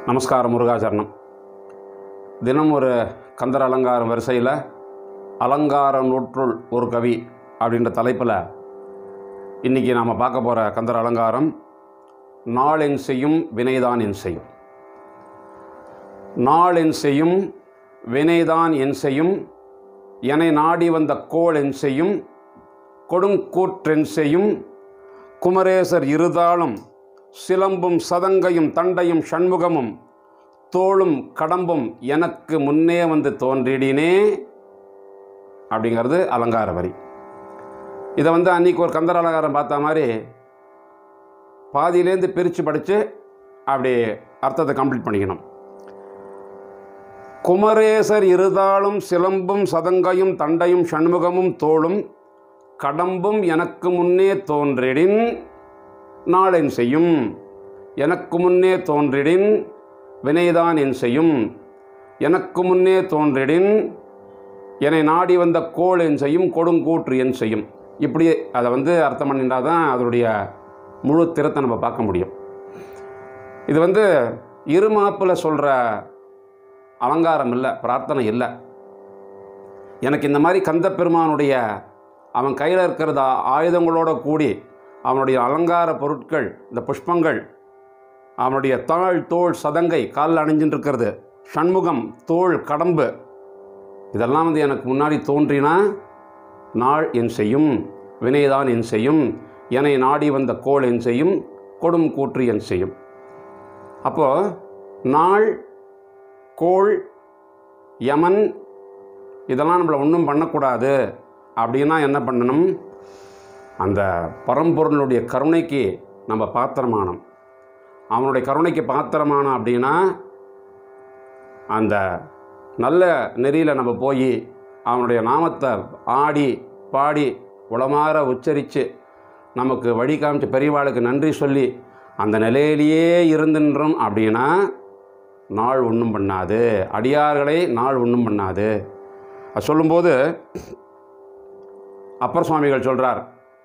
நமஸ்காரம் முருகாச்சரணம் தினம் ஒரு கந்தர் அலங்காரம் வரிசையில் அலங்கார நூற்றுள் ஒரு கவி அப்படின்ற தலைப்பில் இன்றைக்கி நாம் பார்க்க போகிற கந்தர் அலங்காரம் நாள் என் செய்யும் வினைதான் என் செய்யும் நாள் என் செய்யும் வினைதான் என் செய்யும் என நாடி வந்த கோள் என் செய்யும் கொடுங்கூற்றென் செய்யும் குமரேசர் இருதாளும் சிலம்பும் சதங்கையும் தண்டையும் சண்முகமும் தோளும் கடம்பும் எனக்கு முன்னே வந்து தோன்றிடினே அப்படிங்கிறது அலங்கார வரி இதை வந்து அன்றைக்கி ஒரு கந்தர் அலங்காரம் பார்த்த மாதிரி பாதியிலேருந்து பிரித்து படித்து அப்படி அர்த்தத்தை கம்ப்ளீட் பண்ணிக்கணும் குமரேசர் இருதாளும் சிலம்பும் சதங்கையும் தண்டையும் சண்முகமும் தோளும் கடம்பும் எனக்கு முன்னே தோன்றிடின் நாளென் செய்யும் எனக்கு முன்னே தோன்றிடின் வினைதான் என் செய்யும் எனக்கு முன்னே தோன்றிடின் என்னை நாடி வந்த கோள் என் செய்யும் கொடுங்கூற்று என் செய்யும் இப்படி அதை வந்து அர்த்தம் பண்ணிட்டால் தான் அதனுடைய முழு திறத்தை நம்ம பார்க்க முடியும் இது வந்து இருமாப்பில் சொல்கிற அலங்காரம் இல்லை பிரார்த்தனை இல்லை எனக்கு இந்த மாதிரி கந்த பெருமானுடைய அவன் கையில் இருக்கிறத ஆயுதங்களோட கூடி அவனுடைய அலங்கார பொருட்கள் இந்த புஷ்பங்கள் அவனுடைய தாழ் தோள் சதங்கை காலில் அணிஞ்சுட்டு இருக்கிறது சண்முகம் தோள் கடம்பு இதெல்லாம் வந்து எனக்கு முன்னாடி தோன்றினா நாள் என் செய்யும் வினைதான் என் செய்யும் என்னை நாடி வந்த கோள் என் செய்யும் கொடும் கூற்று என் செய்யும் அப்போது நாள் கோள் யமன் இதெல்லாம் நம்மளை ஒன்றும் பண்ணக்கூடாது அப்படின்னா என்ன பண்ணணும் அந்த பரம்பொருளுடைய கருணைக்கு நம்ம பாத்திரமானோம் அவனுடைய கருணைக்கு பாத்திரமானோம் அப்படின்னா அந்த நல்ல நெறியில் நம்ம போய் அவனுடைய நாமத்தை ஆடி பாடி உளமாற உச்சரித்து நமக்கு வழி காமிச்ச பெரியவாளுக்கு நன்றி சொல்லி அந்த நிலையிலேயே இருந்துன்றோம் அப்படின்னா நாள் ஒன்றும் பண்ணாது அடியார்களை நாள் ஒன்றும் பண்ணாது அது சொல்லும்போது அப்பர் சுவாமிகள் சொல்கிறார்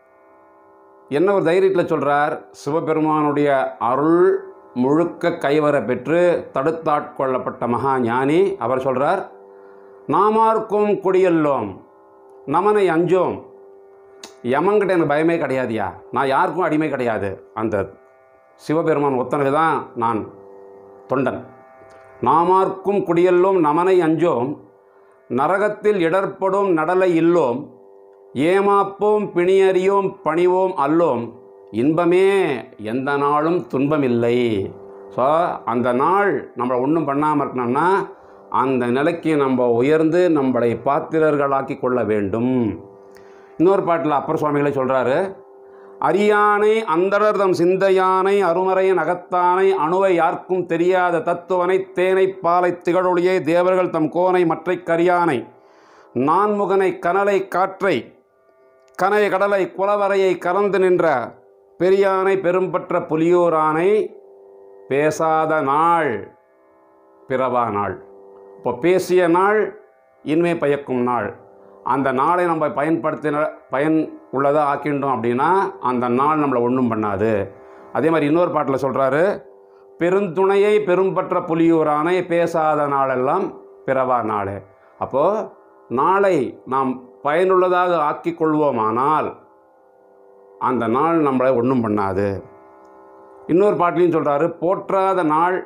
என்ன ஒரு தைரியத்தில் சொல்கிறார் சிவபெருமானுடைய அருள் முழுக்க கைவர பெற்று தடுத்தாட்கொள்ளப்பட்ட மகா ஞானி அவர் சொல்கிறார் நாமார்க்கும் குடியல்லோம் நமனை அஞ்சோம் யமன்கிட்ட எனக்கு பயமே கிடையாதுயா நான் யாருக்கும் அடிமை கிடையாது அந்த சிவபெருமான் ஒத்தனுக்கு தான் நான் தொண்டன் நாமார்க்கும் குடியல்லோம் நமனை அஞ்சோம் நரகத்தில் இடர்ப்படும் நடலை இல்லோம் ஏமாப்போம் பிணியறியோம் பணிவோம் அல்லோம் இன்பமே எந்த நாளும் துன்பமில்லை ஸோ அந்த நாள் நம்மளை ஒன்றும் பண்ணாமல் இருக்கணும்னா அந்த நிலைக்கு நம்ம உயர்ந்து நம்மளை பாத்திரர்களாக்கி கொள்ள வேண்டும் இன்னொரு பாட்டில் அப்பர் சுவாமிகளே சொல்கிறாரு அரியானை அந்தரர்தம் சிந்தையானை அருமறையின் அகத்தானை அணுவை யாருக்கும் தெரியாத தத்துவனை தேனை பாலை திகழொளியை தேவர்கள் தம் கோனை மற்றை கரியானை நான்முகனை கனலை காற்றை கனை கடலை குலவரையை கறந்து நின்ற பெரியானை பெரும்பற்ற புலியூரானை பேசாத நாள் பிறவா நாள் இப்போ பேசிய நாள் இன்மை பயக்கும் நாள் அந்த நாளை நம்ம பயன்படுத்தின பயன் உள்ளதாக ஆக்கிண்டோம் அப்படின்னா அந்த நாள் நம்மளை ஒன்றும் பண்ணாது அதே மாதிரி இன்னொரு பாட்டில் சொல்கிறாரு பெருந்துணையை பெரும்பற்ற புலியூரானை பேசாத நாளெல்லாம் பிறவா நாள் அப்போது நாளை நாம் பயனுள்ளதாக ஆக்கிக் கொள்வோமானால் அந்த நாள் நம்மளை ஒன்றும் பண்ணாது இன்னொரு பாட்டிலையும் சொல்கிறாரு போற்றாத நாள்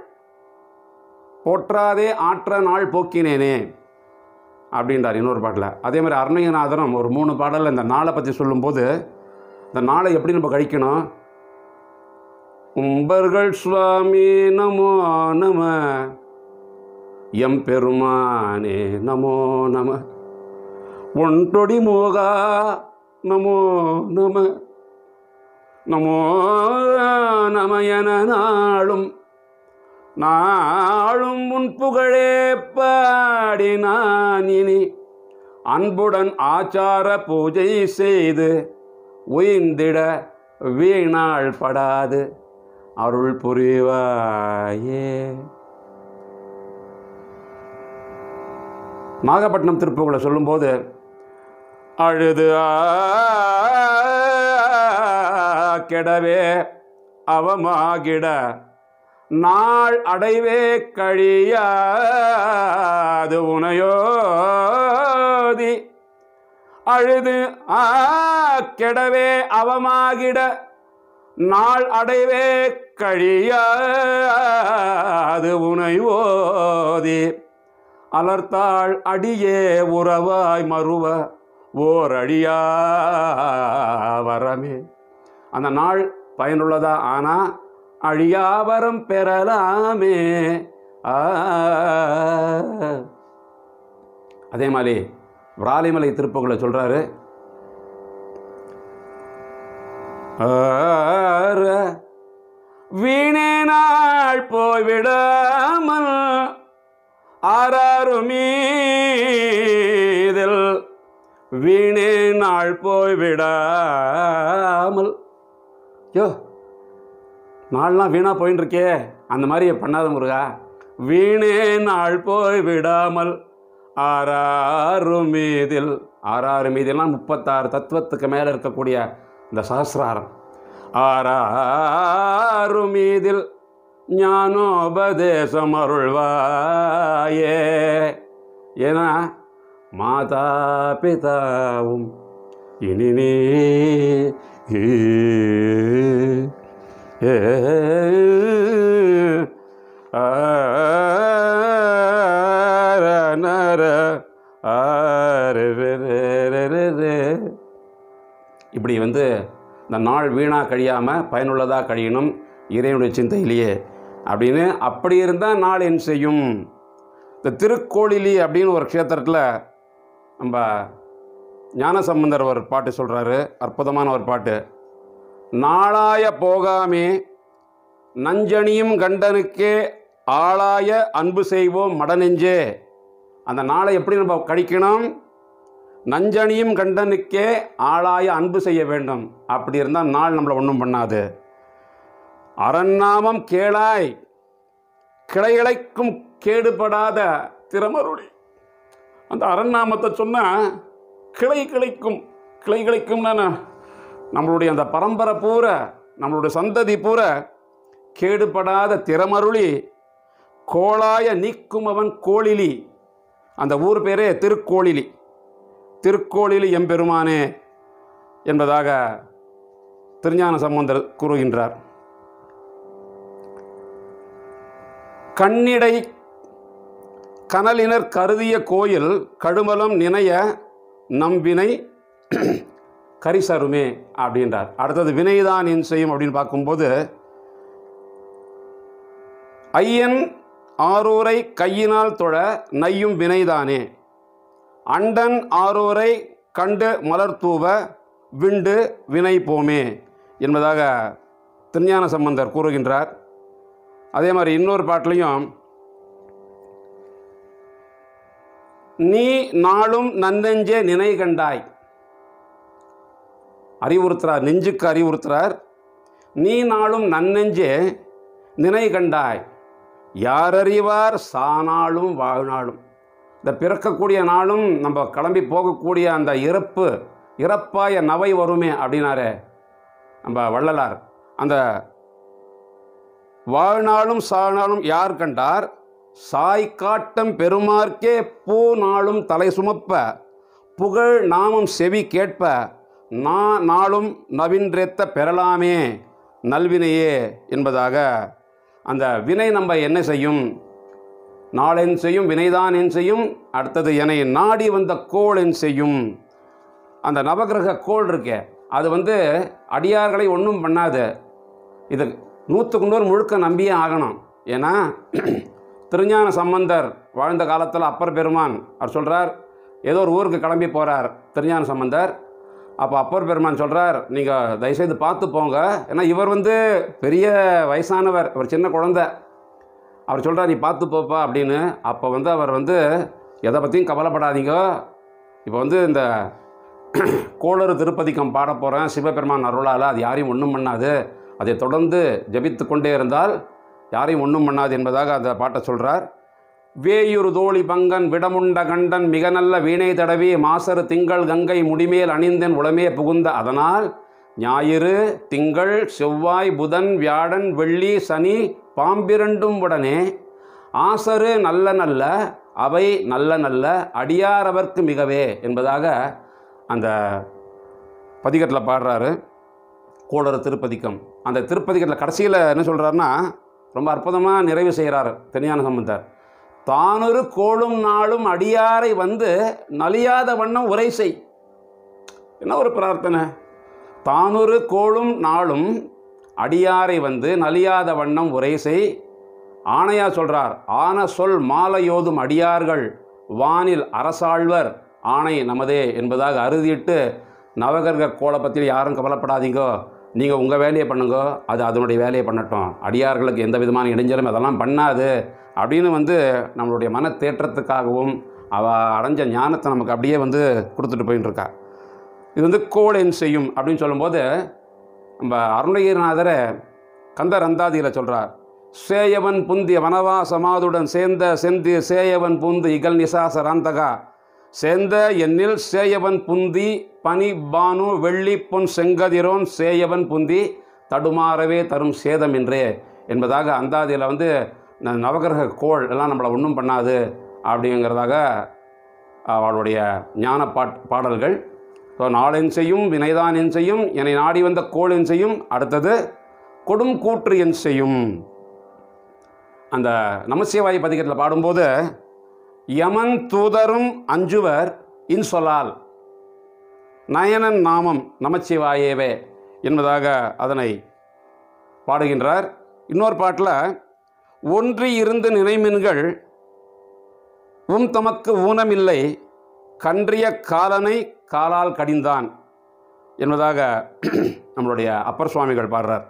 போற்றாதே ஆற்ற நாள் போக்கினேனே அப்படின்றார் இன்னொரு பாட்டில் அதே மாதிரி அருணகிநாதனும் ஒரு மூணு பாடலில் இந்த நாளை பற்றி சொல்லும்போது இந்த நாளை எப்படி நம்ம கழிக்கணும் உம்பர்கள் சுவாமி நமோ நம எம் பெருமானே நமோ நம ஒன்றொடி மோகா நமோ நம நமோ நம என நாளும் நாளும் உன் புகழே பாடி நான் இனி அன்புடன் ஆச்சார பூஜை செய்து உயிர்ந்திட வீணாள் படாது அருள் புரிவாயே நாகப்பட்டினம் திருப்புகளை சொல்லும்போது அழுது ஆ கெடவே அவமாகிட நாள் அடைவே கழியாது உனையோதி அழுது ஆ கெடவே அவமாகிட நாள் அடைவே கழியாது உனை ஓதி அலர்த்தாள் அடியே உறவாய் மறுவ ஓர் அடியா வரமே அந்த நாள் பயனுள்ளதா ஆனா அழியாவரம் பெறலாமே ஆ. அதே மாதிரி விராலிமலை திருப்புகளை சொல்றாரு ஆர, வீணே நாள் போய்விடாமல் ஆறாறு மீதில் வீணே நாள் போய்விடாமல் யோ நாள்லாம் வீணாக போயின்னு இருக்கே அந்த மாதிரி பண்ணாத முருகா வீணே நாள் போய் விடாமல் ஆறாறு மீதில் ஆறாறு மீதிலாம் முப்பத்தாறு தத்துவத்துக்கு மேலே இருக்கக்கூடிய இந்த சஹசிராரம் ஆறாறு மீதில் ஞானோபதேசம் அருள்வாயே ஏன்னா மாதா பிதாவும் இனி நீ ஏ ஆர இப்படி வந்து இந்த நாள் வீணாக கழியாமல் பயனுள்ளதாக கழியணும் இறைவனுடைய சிந்தையிலேயே அப்படின்னு அப்படி இருந்தால் நாள் என் செய்யும் இந்த திருக்கோளிலி அப்படின்னு ஒரு க்ஷேத்திரத்தில் நம்ம ஞானசம்பந்தர் ஒரு பாட்டு சொல்கிறாரு அற்புதமான ஒரு பாட்டு நாளாய போகாமே நஞ்சணியும் கண்டனுக்கே ஆளாய அன்பு செய்வோம் மடநெஞ்சே அந்த நாளை எப்படி நம்ம கழிக்கணும் நஞ்சணியும் கண்டனுக்கே ஆளாய அன்பு செய்ய வேண்டும் அப்படி இருந்தால் நாள் நம்மளை ஒன்றும் பண்ணாது அரண்நாமம் கேளாய் கிளைகிளைக்கும் கேடுபடாத திறமருளி அந்த அரண்நாமத்தை சொன்னால் கிளை கிளைக்கும் கிளை கிளைக்கும்னா நம்மளுடைய அந்த பரம்பரை பூர நம்மளுடைய சந்ததி பூர கேடுபடாத திறமருளி கோளாய நீக்கும் அவன் கோளிலி அந்த ஊர் பேரே திருக்கோளிலி திருக்கோளிலி எம்பெருமானே என்பதாக திருஞான சம்பந்தர் கூறுகின்றார் கண்ணிடை கனலினர் கருதிய கோயில் கடுமலம் நினைய நம்பினை கரிசருமே அப்படின்றார் அடுத்தது வினைதான் என் செய்யும் அப்படின்னு பார்க்கும்போது ஐயன் ஆரூரை கையினால் தொழ நையும் வினைதானே அண்டன் ஆரூரை கண்டு மலர் தூவ விண்டு வினை போமே என்பதாக திருஞான சம்பந்தர் கூறுகின்றார் அதே மாதிரி இன்னொரு பாட்டிலையும் நீ நாளும் நன்னெஞ்சே நினை கண்டாய் அறிவுறுத்துறார் நெஞ்சுக்கு அறிவுறுத்துறார் நீ நாளும் நன்னெஞ்சே நினை கண்டாய் யாரறிவார் சானாலும் வாழ்நாளும் இந்த பிறக்கக்கூடிய நாளும் நம்ம கிளம்பி போகக்கூடிய அந்த இறப்பு இறப்பாய நவை வருமே அப்படின்னாரே நம்ம வள்ளலார் அந்த வாழ்நாளும் சானாலும் யார் கண்டார் சாய் காட்டம் பெருமார்க்கே பூ நாளும் தலை சுமப்ப புகழ் நாமம் செவி கேட்ப நா நாளும் நவின்றேத்த பெறலாமே நல்வினையே என்பதாக அந்த வினை நம்ம என்ன செய்யும் நாளென் செய்யும் வினைதான் என் செய்யும் அடுத்தது என்னை நாடி வந்த கோள் என் செய்யும் அந்த நவகிரக கோள் இருக்கே அது வந்து அடியார்களை ஒன்றும் பண்ணாது இது நூற்றுக்கு நூறு முழுக்க நம்பியே ஆகணும் ஏன்னா திருஞான சம்பந்தர் வாழ்ந்த காலத்தில் அப்பர் பெருமான் அவர் சொல்கிறார் ஏதோ ஒரு ஊருக்கு கிளம்பி போகிறார் திருஞான சம்பந்தர் அப்போ அப்பர் பெருமான் சொல்கிறார் நீங்கள் தயவுசெய்து பார்த்து போங்க ஏன்னா இவர் வந்து பெரிய வயசானவர் ஒரு சின்ன குழந்தை அவர் சொல்கிறார் நீ பார்த்து போப்பா அப்படின்னு அப்போ வந்து அவர் வந்து எதை பற்றியும் கவலைப்படாதீங்க இப்போ வந்து இந்த கோளறு திருப்பதிக்கம் பாட போகிறேன் சிவபெருமான் அருளால் அது யாரையும் ஒன்றும் பண்ணாது அதை தொடர்ந்து ஜபித்து கொண்டே இருந்தால் யாரையும் ஒன்றும் பண்ணாது என்பதாக அந்த பாட்டை சொல்கிறார் வேயுரு தோழி பங்கன் விடமுண்ட கண்டன் மிக நல்ல வீணை தடவி மாசரு திங்கள் கங்கை முடிமேல் அணிந்தன் உளமே புகுந்த அதனால் ஞாயிறு திங்கள் செவ்வாய் புதன் வியாழன் வெள்ளி சனி பாம்பிரண்டும் உடனே ஆசரு நல்ல நல்ல அவை நல்ல நல்ல அடியாரவர்க்கு மிகவே என்பதாக அந்த பதிகத்தில் பாடுறாரு கோளறு திருப்பதிக்கம் அந்த திருப்பதிகத்தில் கடைசியில் என்ன சொல்கிறாருன்னா ரொம்ப அற்புதமாக நிறைவு செய்கிறார் தெனியான சம்பந்தர் தானொரு கோளும் நாளும் அடியாரை வந்து நலியாத வண்ணம் உரை செய் என்ன ஒரு பிரார்த்தனை தானொரு கோளும் நாளும் அடியாரை வந்து நலியாத வண்ணம் உரை செய் ஆணையா சொல்றார் ஆன சொல் மாலையோதும் அடியார்கள் வானில் அரசாழ்வர் ஆணை நமதே என்பதாக அறுதிட்டு நவகர்க கோலப்பத்தில் யாரும் கவலைப்படாதீங்கோ நீங்கள் உங்கள் வேலையை பண்ணுங்க அது அதனுடைய வேலையை பண்ணட்டும் அடியார்களுக்கு எந்த விதமான இடைஞ்சலும் அதெல்லாம் பண்ணாது அப்படின்னு வந்து நம்மளுடைய மன தேற்றத்துக்காகவும் அவ அடைஞ்ச ஞானத்தை நமக்கு அப்படியே வந்து கொடுத்துட்டு போயின்னு இருக்கா இது வந்து கோளென் செய்யும் அப்படின்னு சொல்லும்போது நம்ம அருணகிரிநாதரை கந்த ரந்தாதியில் சொல்கிறார் சேயவன் புந்திய வனவாசமாதுடன் சேர்ந்த செந்தி சேயவன் புந்து இகல் நிசாச ராந்தகா சேர்ந்த எண்ணில் சேயவன் புந்தி பனி பானு வெள்ளி பொன் செங்கதிரோன் சேயவன் புந்தி தடுமாறவே தரும் சேதம் என்றே என்பதாக அந்தாதியில் வந்து ந- நவகிரக கோள் எல்லாம் நம்மளை ஒன்றும் பண்ணாது அப்படிங்கிறதாக அவளுடைய ஞான பாட் பாடல்கள் ஸோ நாளென் செய்யும் வினைதான் என் செய்யும் என்னை நாடி வந்த கோள் என் செய்யும் அடுத்தது கொடும் கூற்று என் செய்யும் அந்த நமசிவாய் பதிகத்தில் பாடும்போது யமன் தூதரும் அஞ்சுவர் இன்சொலால் நயனன் நாமம் நமச்சிவாயேவே என்பதாக அதனை பாடுகின்றார் இன்னொரு பாட்டில் ஒன்றி இருந்து நினைமின்கள் உம் தமக்கு ஊனமில்லை கன்றிய காலனை காலால் கடிந்தான் என்பதாக நம்மளுடைய அப்பர் சுவாமிகள் பாடுறார்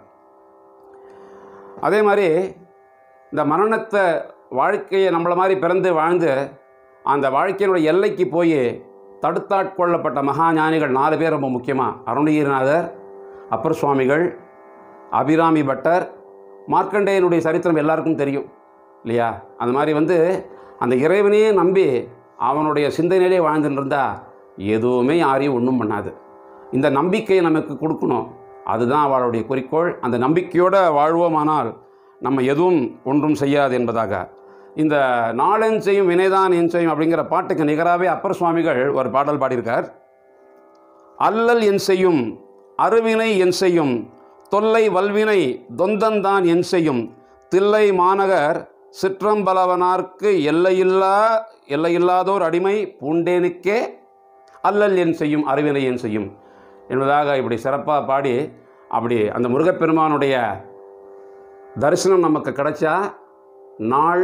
அதே மாதிரி இந்த மரணத்தை வாழ்க்கையை நம்மளை மாதிரி பிறந்து வாழ்ந்து அந்த வாழ்க்கையினுடைய எல்லைக்கு போய் தடுத்தாட்கொள்ளப்பட்ட மகா ஞானிகள் நாலு பேர் ரொம்ப முக்கியமாக அருணகிரிநாதர் அப்பர் சுவாமிகள் அபிராமி பட்டர் மார்க்கண்டேயனுடைய சரித்திரம் எல்லாருக்கும் தெரியும் இல்லையா அந்த மாதிரி வந்து அந்த இறைவனையே நம்பி அவனுடைய சிந்தனையிலே வாழ்ந்துட்டு இருந்தா எதுவுமே யாரையும் ஒன்றும் பண்ணாது இந்த நம்பிக்கையை நமக்கு கொடுக்கணும் அதுதான் அவளுடைய குறிக்கோள் அந்த நம்பிக்கையோடு வாழ்வோமானால் நம்ம எதுவும் ஒன்றும் செய்யாது என்பதாக இந்த நாளென் செய்யும் வினைதான் என் செய்யும் அப்படிங்கிற பாட்டுக்கு நிகராகவே அப்பர் சுவாமிகள் ஒரு பாடல் பாடியிருக்கார் அல்லல் என் செய்யும் அருவினை என் செய்யும் தொல்லை வல்வினை தொந்தந்தான் என் செய்யும் தில்லை மாநகர் சிற்றம்பலவனார்க்கு எல்லையில்லா எல்லையில்லாதோர் அடிமை பூண்டேனுக்கே அல்லல் என் செய்யும் அறிவினை என் செய்யும் என்பதாக இப்படி சிறப்பாக பாடி அப்படி அந்த முருகப்பெருமானுடைய தரிசனம் நமக்கு கிடைச்சா நாள்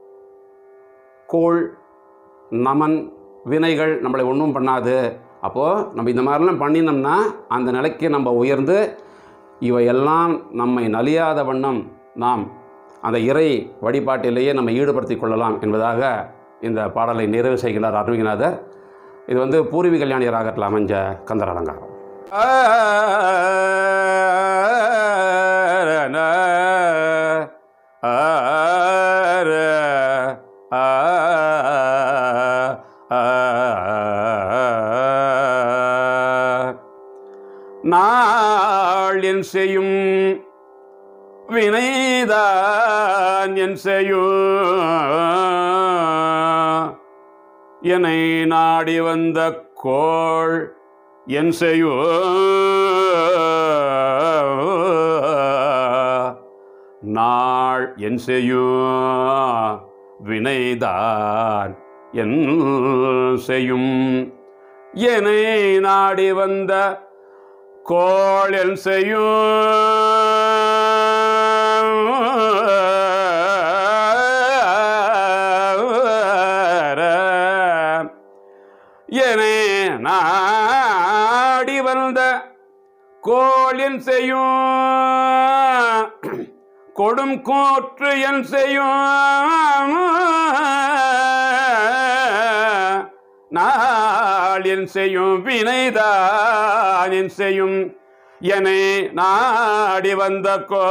கோள் நமன் வினைகள் நம்மளை ஒன்றும் பண்ணாது அப்போது நம்ம இந்த மாதிரிலாம் பண்ணினோம்னா அந்த நிலைக்கு நம்ம உயர்ந்து இவையெல்லாம் நம்மை நலியாத வண்ணம் நாம் அந்த இறை வழிபாட்டிலேயே நம்ம ஈடுபடுத்திக் கொள்ளலாம் என்பதாக இந்த பாடலை நிறைவு செய்கிறார் அருவிநாதர் இது வந்து பூர்வி கல்யாணி ராகத்தில் அமைஞ்ச கந்தர் அலங்காரம் நாள் என் செய்யும் வினைதான் என் செய்யும் என்னை நாடி வந்த கோள் என் செய்யும் நாள் என் செய்யும் வினைதான் என் செய்யும் என்னை நாடி வந்த கோள் என் செய்யும் எனே நாடி வந்த கோளின் செய்யும் கொடும் கூற்று என் செய்யும் நாளின் செய்யும் வினைதான் என் செய்யும் என்னை நாடி வந்த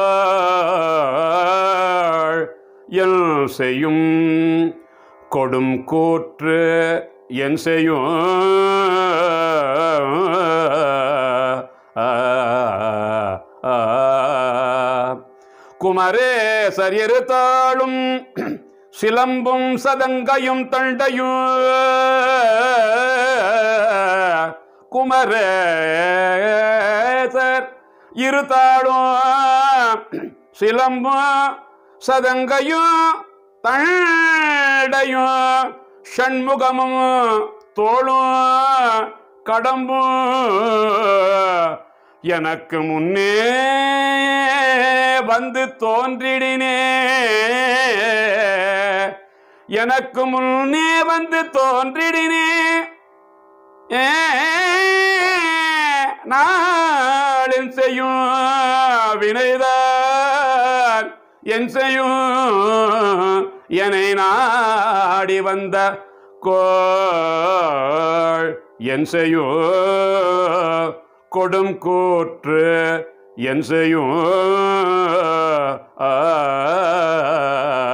கோள் என் செய்யும் கொடும் கூற்று என் செய்யும் குமரேசர் இருத்தாளும் சிலம்பும் சதங்கையும் தண்டையும் குமரேசர் இருத்தாளும் சிலம்பும் சதங்கையும் தண்டையும் ஷண்முகமும் தோளும் கடம்பும் எனக்கு முன்னே வந்து தோன்றிடினே எனக்கு முன்னே வந்து தோன்றிடினே ஏ, நாளின் செய்யும் வினைதான் என் செய்யும் என்னை நாடி வந்த கோள் என் செய்யும் கொடும் கூற்று என் செய்யும் ஆ